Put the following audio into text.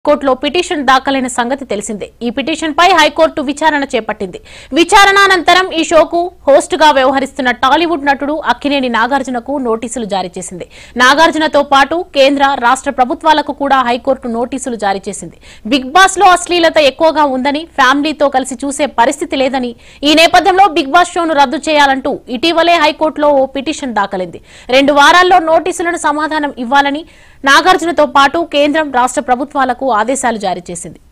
కోర్టులో పిటిషన్ దాఖలైన సంగతి తెలిసిందే ఈ పిటిషన్ పై హైకోర్టు విచారణ చేపట్టింది విచారణ అనంతరం ఈ షోకు హోస్ట్ గా వ్యవహరిస్తున్న టాలీవుడ్ నటుడు అక్కినేని నాగార్జునకు నోటీసులు జారీ చేసింది నాగార్జునతో పాటు కేంద్ర రాష్ట్ర ప్రభుత్వాలకు కూడా హైకోర్టు నోటీసులు జారీ చేసింది బిగ్ బాస్ లో అశ్లీలత ఎక్కువగా ఉందని ఫ్యామిలీతో కలిసి చూసే పరిస్థితి లేదని ఈ నేపథ్యంలో బిగ్ బాస్ షోను రద్దు చేయాలంటూ ఇటీవలే హైకోర్టులో ఓ పిటిషన్ దాఖలైంది రెండు వారాల్లో నోటీసులను సమాధానం ఇవ్వాలని నాగార్జునతో పాటు కేంద్రం రాష్ట్ర ప్రభుత్వాలకు ఆదేశాలు జారీ చేసింది